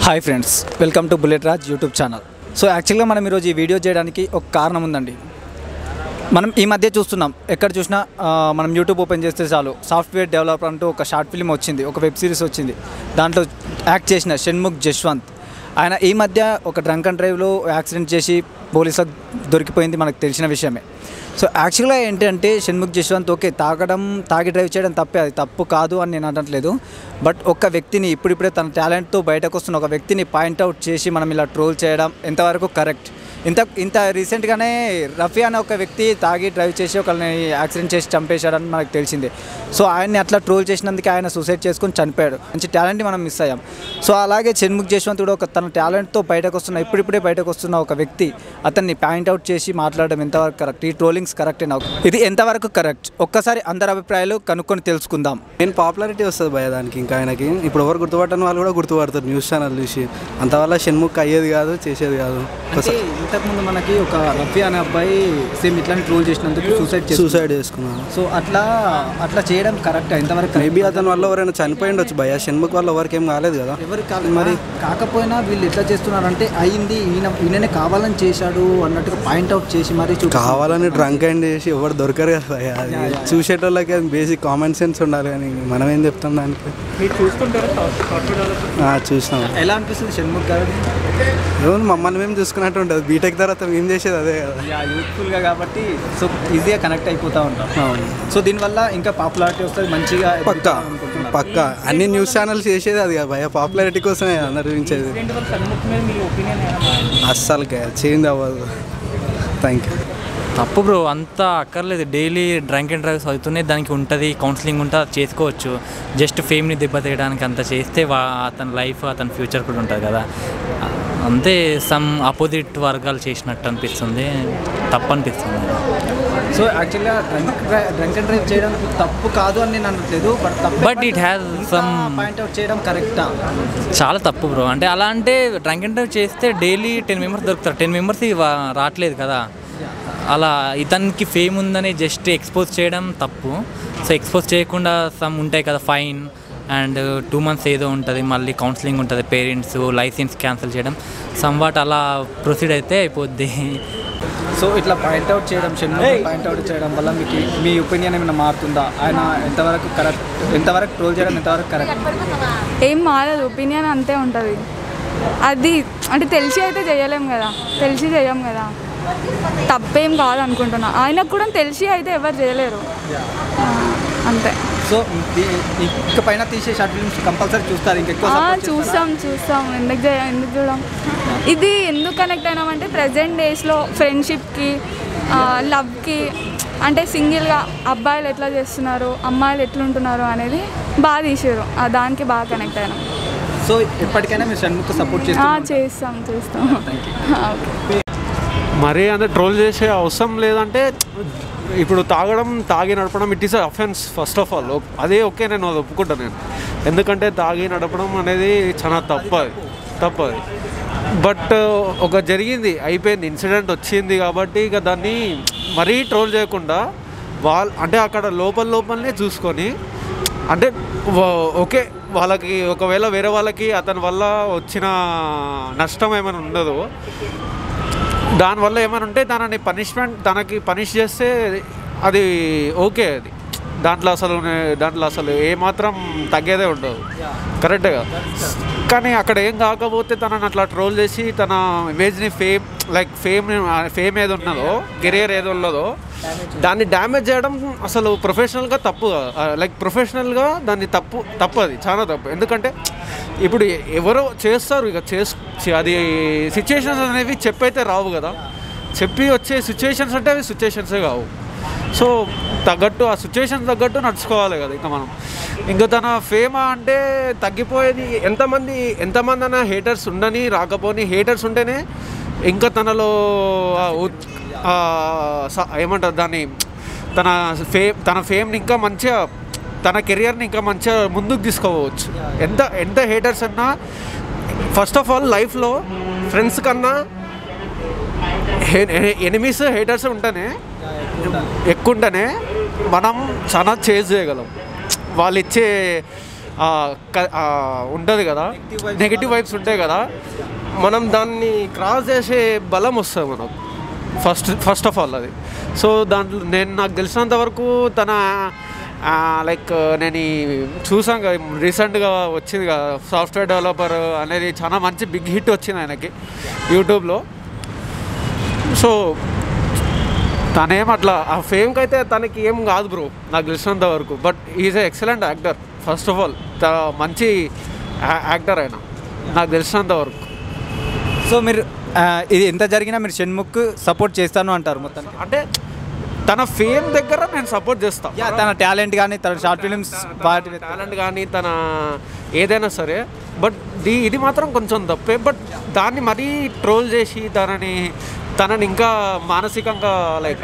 Hi friends welcome to bullet Raj YouTube channel so యాక్చువల్గా మనం ఈరోజు ఈ వీడియో చేయడానికి ఒక కారణం ఉందండి మనం ఈ మధ్య చూస్తున్నాం ఎక్కడ చూసినా ఆ, మనం యూట్యూబ్ ఓపెన్ చేస్తే చాలు సాఫ్ట్వేర్ డెవలపర్ అంటూ ఒక షార్ట్ ఫిల్మ్ వచ్చింది ఒక వెబ్ సిరీస్ వచ్చింది దాంట్లో యాక్ట్ చేసిన షణ్ముఖ్ జశ్వంత్ ఆయన ఈ మధ్య ఒక డ్రంక్ అండ్ డ్రైవ్లో యాక్సిడెంట్ చేసి పోలీసులకు దొరికిపోయింది మనకు తెలిసిన విషయమే సో యాక్చువల్గా ఏంటంటే షణ్ముఖ్ జశ్వంత్ ఓకే తాగడం తాగి డ్రైవ్ చేయడం తప్పే అది తప్పు కాదు అని నేను అనట్లేదు బట్ ఒక వ్యక్తిని ఇప్పుడిప్పుడే తన టాలెంట్తో బయటకు వస్తున్న ఒక వ్యక్తిని పాయింట్అవుట్ చేసి మనం ఇలా ట్రోల్ చేయడం ఎంతవరకు కరెక్ట్ ఇంత ఇంత రీసెంట్గానే రఫీ అనే ఒక వ్యక్తి తాగి డ్రైవ్ చేసి ఒకరిని యాక్సిడెంట్ చేసి చంపేశాడని మనకు తెలిసిందే సో ఆయన్ని అట్లా ట్రోల్ చేసినందుకు ఆయన సూసైడ్ చేసుకొని చనిపోయాడు మంచి టాలెంట్ని మనం మిస్ అయ్యాం సో అలాగే షణ్ముఖ్ జశ్వంత్ కూడా ఒక తన టాలెంట్తో బయటకు వస్తున్న ఇప్పుడిప్పుడే బయటకు వస్తున్న ఒక వ్యక్తి అతన్ని పాయింట్అవుట్ చేసి మాట్లాడడం ఎంతవరకు కరెక్ట్ ఈ ట్రోలింగ్స్ కరెక్ట్ ఇది ఎంతవరకు కరెక్ట్ ఒక్కసారి అందరి అభిప్రాయాలు కనుక్కొని తెలుసుకుందాం నేను పాపులారిటీ వస్తుంది భయ దానికి ఇంకా ఆయనకి ఇప్పుడు ఎవరు గుర్తుపట్టని వాళ్ళు కూడా గుర్తుపడతారు న్యూస్ ఛానల్ చూసి అంతవల్ల షణ్ముఖ్ అయ్యేది కాదు చేసేది కాదు అంటే ఇంతకుముందు మనకి ఒక రఫీ అనే అబ్బాయి సేమ్ ఇట్లానే ట్రోల్ చేసినందుకు సూసైడ్ చేసి సూసైడ్ చేసుకున్నాను సో అట్లా అట్లా చేయడం కరెక్ట్ ఎంతవరకు correct? మేబీ అతని వల్ల ఎవరైనా చనిపోయి ఉండొచ్చు భయ షణ్ముఖ్ వల్ల ఎవరికి ఏం కాలేదు కదా ఎవరు కాదు మరి కాకపోయినా వీళ్ళు ఎట్లా చేస్తున్నారంటే అయింది ఈయన ఈయననే కావాలని చేశాడు అన్నట్టుగా పాయింట్అవుట్ చేసి మరి చూ కావాలని డ్రంక్ అండ్ చేసి ఎవరు దొరకరు కదా భయ అది చూసేటోళ్ళకి అది బేసిక్ కామన్ సెన్స్ ఉండాలి కానీ మనం ఏం చెప్తాం దానికి ఆ, చూసినాం ఎలా అనిపిస్తుంది షణ్ముఖ్ గారు ఏమో మమ్మల్ని మేము చూసుకున్నట్టు ఉంటుంది బీటెక్ తర్వాత మేము చేసేది అదే కదా యూత్ఫుల్గా కాబట్టి సో ఈజీగా కనెక్ట్ అయిపోతూ ఉంటాం అవును సో దీనివల్ల ఇంకా పాపులారిటీ వస్తుంది మంచిగా పక్క పక్క అన్ని న్యూస్ ఛానల్స్ చేసేది అది భయ పాపులారిటీ కోసమే నడిపించేది అస్సలకే చేంజ్ అవ్వదు థ్యాంక్ యూ తప్పు బ్రో అంతా అక్కర్లేదు డైలీ డ్రంక్ అండ్ డ్రైవ్స్ అవుతున్నాయి దానికి ఉంటుంది కౌన్సిలింగ్ ఉంటుంది అది చేసుకోవచ్చు జస్ట్ ఫేమ్ని దెబ్బతీయడానికి అంత చేస్తే వా అతని లైఫ్ అతని ఫ్యూచర్ కూడా ఉంటుంది కదా అంతే సమ్ అపోజిట్ వర్గాలు చేసినట్టు అనిపిస్తుంది తప్పు అనిపిస్తుంది సో యాక్చువల్గా డ్రంక్ డ్రంక్ అండ్ డ్రైవ్ చేయడం తప్పు కాదు అని నేను అనట్లేదు బట్ తప్పు But it has some- point out చేయడం కరెక్టా చాలా తప్పు బ్రో అంటే అలా అంటే డ్రంక్ అండ్ డ్రైవ్ చేస్తే డైలీ టెన్ మెంబర్స్ దొరుకుతారు టెన్ మెంబర్స్ రావట్లేదు కదా అలా ఇతనికి ఫేమ్ ఉందని జస్ట్ ఎక్స్పోజ్ చేయడం తప్పు సో ఎక్స్పోజ్ చేయకుండా సమ్ ఉంటాయి కదా ఫైన్ అండ్ టూ మంత్స్ ఏదో ఉంటుంది మళ్ళీ కౌన్సిలింగ్ ఉంటుంది పేరెంట్స్ లైసెన్స్ క్యాన్సిల్ చేయడం సమ్ వాట్ అలా ప్రొసీడ్ అయితే అయిపోద్ది సో ఇట్లా పాయింట్అవుట్ చేయడం షణ్ముఖ్ పాయింట్అవుట్ చేయడం వల్ల మీకు మీ ఒపీనియన్ ఏమైనా మారుతుందా ఆయన ఎంతవరకు కరెక్ట్ ఎంతవరకు ట్రోల్ చేయడం ఎంతవరకు కరెక్ట్ ఏం మారదు ఒపీనియన్ అంతే ఉంటుంది అది అంటే తెలిసి అయితే చేయలేం కదా తెలిసి చేయం కదా తప్పేం కాదు అనుకుంటున్నా ఆయనకు కూడా తెలిసి అయితే ఎవరు చేయలేరు ఆ, అంతే సో ఇక పైన తీసే షార్ట్ ఫిల్మ్స్ కంపల్సరీ చూస్తారు ఇంకెక్కువ ఆ, support చేస్తారా? చూస్తాం చూస్తాం ఎందుకు చేయ ఎందుకు చూడం ఇది ఎందుకు కనెక్ట్ అయినామంటే ప్రజెంట్ డేస్లో ఫ్రెండ్షిప్కి లవ్కి అంటే సింగిల్గా అబ్బాయిలు ఎట్లా చేస్తున్నారు అమ్మాయిలు ఎట్లుంటున్నారు అనేది బాగా తీసారు దానికి బాగా కనెక్ట్ అయినాం సో ఎప్పటికైనా మీరు షణ్ముఖ్ సపోర్ట్ ఆ, చేస్తారు చేస్తాం చేస్తాం ఆ, ఓకే మరీ అంత ట్రోల్ చేసే అవసరం లేదంటే ఇప్పుడు తాగడం తాగి నడపడం it is offence first of all అదే ఓకే నేను అది ఒప్పుకుంటాను నేను ఎందుకంటే తాగి నడపడం అనేది చాలా తప్పు అది తప్పు అది బట్ ఒక జరిగింది అయిపోయింది ఇన్సిడెంట్ వచ్చింది కాబట్టి ఇక దాన్ని మరీ ట్రోల్ చేయకుండా వాళ్ళ అంటే అక్కడ లోపల లోపలనే చూసుకొని అంటే వా- ఓకే వాళ్ళకి ఒకవేళ వేరే వాళ్ళకి అతని వల్ల వచ్చిన నష్టం ఏమైనా ఉండదు దానివల్ల ఏమైనా ఉంటే తనని పనిష్మెంట్ తనకి పనిష్ చేస్తే అది ఓకే అది దాంట్లో అసలు నే- దాంట్లో అసలు ఏమాత్రం తగ్గేదే ఉండదు కరెక్ట్గా కానీ అక్కడ ఏం కాకపోతే తనని అట్లా ట్రోల్ చేసి తన ఇమేజ్ని ఫేమ్ లైక్ ఫేమ్ ఫేమ్ ఏది ఉన్నదో కెరియర్ ఏది ఉన్నదో దాన్ని డ్యామేజ్ చేయడం అసలు ప్రొఫెషనల్గా తప్పు లైక్ ప్రొఫెషనల్గా దాన్ని తప్పు తప్పు అది చాలా తప్పు ఎందుకంటే ఇప్పుడు ఎవరో చేస్తారు ఇక చేస్ అది సిచ్యుయేషన్స్ అనేవి చెప్పైతే రావు కదా చెప్పి వచ్చే సిచ్యుయేషన్స్ అంటే అవి సిచ్యుయేషన్సే కావు సో తగ్గట్టు ఆ సిచ్యుయేషన్ తగ్గట్టు నడుచుకోవాలి కదా ఇంకా మనం ఇంకా తన ఫేమ అంటే తగ్గిపోయేది ఎంతమంది ఎంతమంది అన్న హేటర్స్ ఉండని రాకపోని హేటర్స్ ఉంటేనే ఇంకా తనలో ఆ ఉత్- ఆ స- ఏమంటారు దాన్ని తన ఫేమ్ తన ఫేమ్ని ఇంకా మంచిగా తన కెరియర్ని ఇంకా మంచిగా ముందుకు తీసుకోవచ్చు ఎంత ఎంత హేటర్స్ అన్నా ఫస్ట్ ఆఫ్ ఆల్ లైఫ్లో ఫ్రెండ్స్ కన్నా ఎనిమీస్ హేటర్స్ ఉంటేనే ఎక్కువ ఉంటేనే మనం చాలా చేజ్ చేయగలం వాళ్ళు ఇచ్చే ఉంటుంది కదా నెగిటివ్ వైబ్స్ ఉంటాయి కదా మనం దాన్ని క్రాస్ చేసే బలం వస్తుంది మనకు ఫస్ట్ ఫస్ట్ ఆఫ్ ఆల్ అది సో దాంట్లో నేను నాకు తెలిసినంత వరకు తన లైక్ నేను ఈ చూసాం కదా రీసెంట్గా వచ్చింది కదా సాఫ్ట్వేర్ డెవలపర్ అనేది చాలా మంచి బిగ్ హిట్ వచ్చింది ఆయనకి యూట్యూబ్లో సో తనేం అట్లా ఆ ఫేమ్కి అయితే తనకి ఏం కాదు బ్రో నాకు తెలిసినంత వరకు but is a excellent actor first of all మంచి యాక్టర్ ఆయన నాకు తెలిసినంత వరకు సో మీరు ఆ, ఇది ఎంత జరిగినా మీరు షణ్ముఖ్ సపోర్ట్ చేస్తాను అంటారు మొత్తానికి అంటే తన ఫేమ్ దగ్గర నేను సపోర్ట్ చేస్తాను యా తన టాలెంట్ కానీ తన షార్ట్ ఫిలిమ్స్ వాటి టాలెంట్ కానీ తన ఏదైనా సరే బట్ దీ ఇది మాత్రం కొంచెం తప్పే బట్ దాన్ని మరీ ట్రోల్ చేసి తనని తనని ఇంకా మానసికంగా లైక్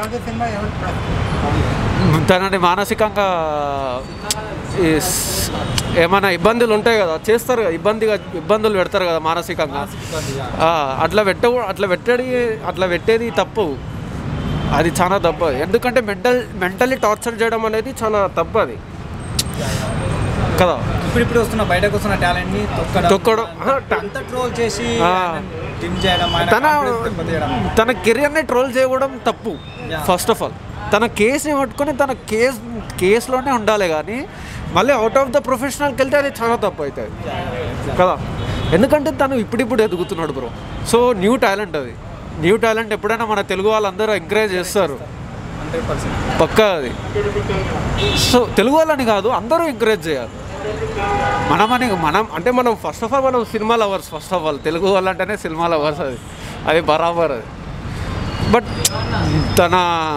తనని మానసికంగా ఈ స్- ఏమైనా ఇబ్బందులు ఉంటాయి కదా చేస్తారు కదా ఇబ్బందిగా ఇబ్బందులు పెడతారు కదా మానసికంగా ఆ, అట్లా పెట్ట అట్లా పెట్టడి అట్లా పెట్టేది తప్పు అది చాలా తప్పు అది ఎందుకంటే మెంటల్ మెంటల్లీ టార్చర్ చేయడం అనేది చాలా తప్పు అది కదా ఇప్పుడు ఇప్పుడు వస్తున్న బయటకు వస్తున్న టాలెంట్ ని తొక్కడం తొక్కడం, ఆ, ట- అంత ట్రోల్ చేసి ఆ. టిమ్ చేయడం ఆయన తన confidence దెబ్బతీయడం. తన కెరియర్ని ట్రోల్ చేయడం తప్పు Yeah. ఫస్ట్ ఆఫ్ ఆల్ తన కేసుని పట్టుకొని తన కేస్ కేసులోనే ఉండాలి కానీ మళ్ళీ అవుట్ ఆఫ్ ద ప్రొఫెషనల్కి వెళ్తే అది చాలా తప్పు అవుతుంది కదా ఎందుకంటే తను ఇప్పుడిప్పుడు ఎదుగుతున్నాడు బ్రో సో న్యూ టాలెంట్ అది న్యూ టాలెంట్ ఎప్పుడైనా మన తెలుగు వాళ్ళందరూ ఎంకరేజ్ చేస్తారు పక్కా అది సో తెలుగు వాళ్ళని కాదు అందరూ ఎంకరేజ్ చేయాలి మనమని మనం అంటే మనం ఫస్ట్ ఆఫ్ ఆల్ మనం cinema lovers first of all Telugu వాళ్ళు అంటేనే సినిమా లవర్స్ అది అది బరాబర్ అది బట్ తన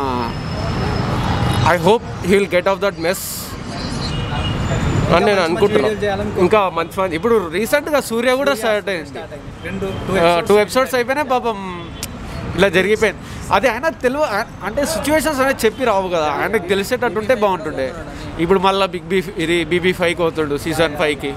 I hope he will get off that mess అని నేను అనుకుంటున్నాను ఇంకా మంచి మంచి ఇప్పుడు రీసెంట్గా సూర్య కూడా స్టార్ట్ అయింది రెండు టూ ఎపిసోడ్స్ అయిపోయినాయి పాపం ఇలా జరిగిపోయింది అది ఆయన తెలుగు అంటే సిచ్యువేషన్స్ అనేది చెప్పి రావు కదా ఆయనకు తెలిసేటట్టు ఉంటే బాగుంటుండే ఇప్పుడు మళ్ళీ బిగ్ బీ ఇది బీబీ ఫైవ్కి అవుతుండు సీజన్ ఫైవ్కి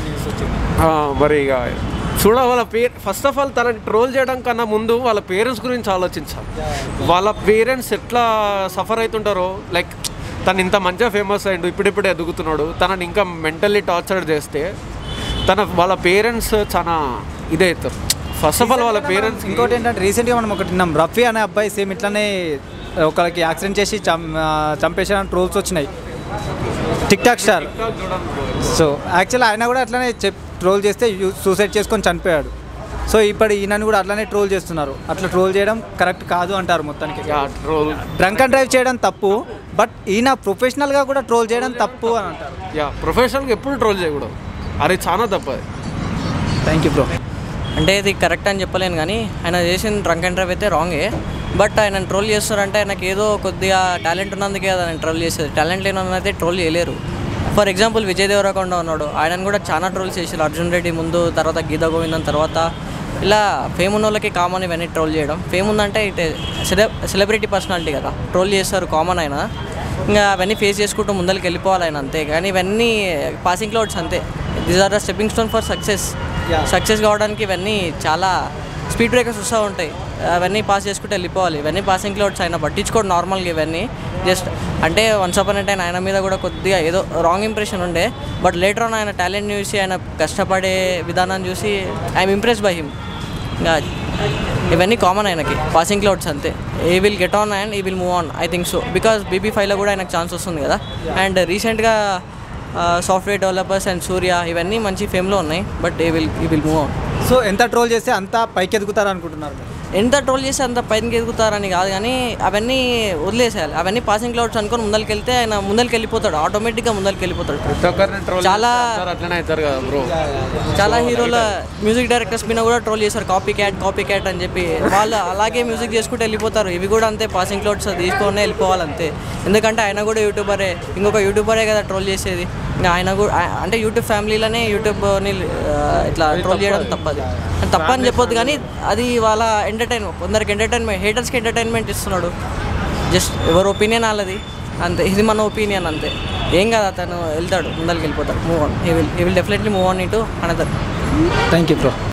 మరి ఇక చూడ వాళ్ళ పేరు ఫస్ట్ ఆఫ్ ఆల్ తనని ట్రోల్ చేయడం కన్నా ముందు వాళ్ళ పేరెంట్స్ గురించి ఆలోచించాలి వాళ్ళ పేరెంట్స్ ఎట్లా సఫర్ అవుతుంటారో లైక్ తను ఇంత మంచిగా ఫేమస్ అయ్యిండు ఇప్పుడిప్పుడే ఎదుగుతున్నాడు తనని ఇంకా మెంటల్లీ టార్చర్ చేస్తే తన వాళ్ళ పేరెంట్స్ చాలా ఇదవుతారు ఫస్ట్ ఆఫ్ ఆల్ వాళ్ళ పేరెంట్స్ ఇంకోటి ఏంటంటే రీసెంట్గా మనం ఒకటి విన్నాం రఫీ అనే అబ్బాయి సేమ్ ఇట్లానే ఒకరికి యాక్సిడెంట్ చేసి చం చంపేసిన ట్రోల్స్ వచ్చినాయి TikTok star so actual ఆయన కూడా అట్లనే చెప్ ట్రోల్ చేస్తే సూసైడ్ చేసుకొని చనిపోయాడు సో ఇప్పుడు ఈయనని కూడా అట్లనే ట్రోల్ చేస్తున్నారు అట్లా ట్రోల్ చేయడం కరెక్ట్ కాదు అంటారు మొత్తానికి ట్రోల్ డ్రంక్ అండ్ డ్రైవ్ చేయడం తప్పు బట్ ఈయన ప్రొఫెషనల్గా కూడా ట్రోల్ చేయడం తప్పు అని అంటారు యా ప్రొఫెషనల్గా ఎప్పుడు ట్రోల్ చేయకూడదు అది చాలా తప్పు అది థ్యాంక్ యూ బ్రో అంటే ఇది కరెక్ట్ అని చెప్పలేను కానీ ఆయన చేసిన డ్రంక్ అండ్ డ్రైవ్ అయితే రాంగే బట్ ఆయన ట్రోల్ చేస్తారంటే ఆయనకి ఏదో కొద్దిగా టాలెంట్ ఉన్నందుకే కదా ఆయన ట్రోల్ చేసేది టాలెంట్ లేని అయితే ట్రోల్ చేయలేరు ఫర్ ఎగ్జాంపుల్ విజయ్ దేవరకొండ ఉన్నాడు ఆయనను కూడా చాలా ట్రోల్స్ చేశారు అర్జున్ రెడ్డి ముందు తర్వాత గీతా గోవిందం తర్వాత ఇలా ఫేమ్ ఉన్న వాళ్ళకి కామన్ ఇవన్నీ ట్రోల్ చేయడం ఫేమ్ ఉందంటే ఇటే సెలె సెలబ్రిటీ పర్సనాలిటీ కదా ట్రోల్ చేస్తారు కామన్ అయినా ఇంకా అవన్నీ ఫేస్ చేసుకుంటూ ముందరికి వెళ్ళిపోవాలి ఆయన అంతే కానీ ఇవన్నీ పాసింగ్ క్లౌడ్స్ అంతే these are the stepping stone for success success కావడానికి ఇవన్నీ చాలా స్పీడ్ బ్రేకర్స్ వస్తూ ఉంటాయి అవన్నీ పాస్ చేసుకుంటూ వెళ్ళిపోవాలి ఇవన్నీ పాసింగ్ క్లౌడ్స్ ఆయన పట్టించుకోడు నార్మల్గా ఇవన్నీ జస్ట్ అంటే వన్స్ అప్ అంటే ఆయన మీద కూడా కొద్దిగా ఏదో రాంగ్ ఇంప్రెషన్ ఉండే బట్ లేటర్ ఆన్ ఆయన టాలెంట్ చూసి ఆయన కష్టపడే విధానాన్ని చూసి ఐఎమ్ ఇంప్రెస్ బై హిమ్ ఇంకా ఇవన్నీ కామన్ ఆయనకి పాసింగ్ క్లౌడ్స్ అంతే he will get on and he will move on I think so because BB ఫైవ్లో కూడా ఆయనకు ఛాన్స్ వస్తుంది కదా అండ్ రీసెంట్గా సాఫ్ట్వేర్ డెవలపర్స్ అండ్ సూర్య ఇవన్నీ మంచి ఫేమ్లో ఉన్నాయి but he will he will move on so ఎంత ట్రోల్ చేస్తే అంత పైకి ఎదుగుతారు అనుకుంటున్నారు మీరు? ఎంత ట్రోల్ చేసి అంత పైనకి ఎదుగుతారని కాదు కానీ అవన్నీ వదిలేసేయాలి అవన్నీ పాసింగ్ క్లౌడ్స్ అనుకొని ముందరికి వెళ్తే ఆయన ముందరికి వెళ్ళిపోతాడు ఆటోమేటిక్గా ముందరికి వెళ్ళిపోతాడు ప్రతి ఒక్కరిని ట్రోల్ చాలా- అట్లనే అవుతారు కదా బ్రో చాలా హీరోల మ్యూజిక్ డైరెక్టర్స్ మీద కూడా ట్రోల్ చేశారు కాపీ క్యాట్ కాపీ క్యాట్ అని చెప్పి వాళ్ళు అలాగే మ్యూజిక్ చేసుకుంటూ వెళ్ళిపోతారు ఇవి కూడా అంతే పాసింగ్ క్లౌడ్స్ తీసుకొని వెళ్ళిపోవాలి అంతే ఎందుకంటే ఆయన కూడా యూట్యూబరే ఇంకొక యూట్యూబరే కదా ట్రోల్ చేసేది ఇంకా ఆయన కూడా ఆ- అంటే యూట్యూబ్ ఫ్యామిలీలోనే యూట్యూబ్ని ఆ, ఇట్లా ట్రోల్ చేయడం తప్పది తప్పని చెప్పొద్దు కానీ అది వాళ్ళ ఎంటర్టైన్ కొందరికి ఎంటర్టైన్మెంట్ హేటర్స్కి ఎంటర్టైన్మెంట్ ఇస్తున్నాడు జస్ట్ ఎవరి ఒపీనియన్ వాళ్ళది అంతే ఇది మన ఒపీనియన్ అంతే ఏం కాదు అతను వెళ్తాడు ముందరికి వెళ్ళిపోతాడు move on he will he will definitely move on ఇటు అనదర్ థ్యాంక్ యూ బ్రో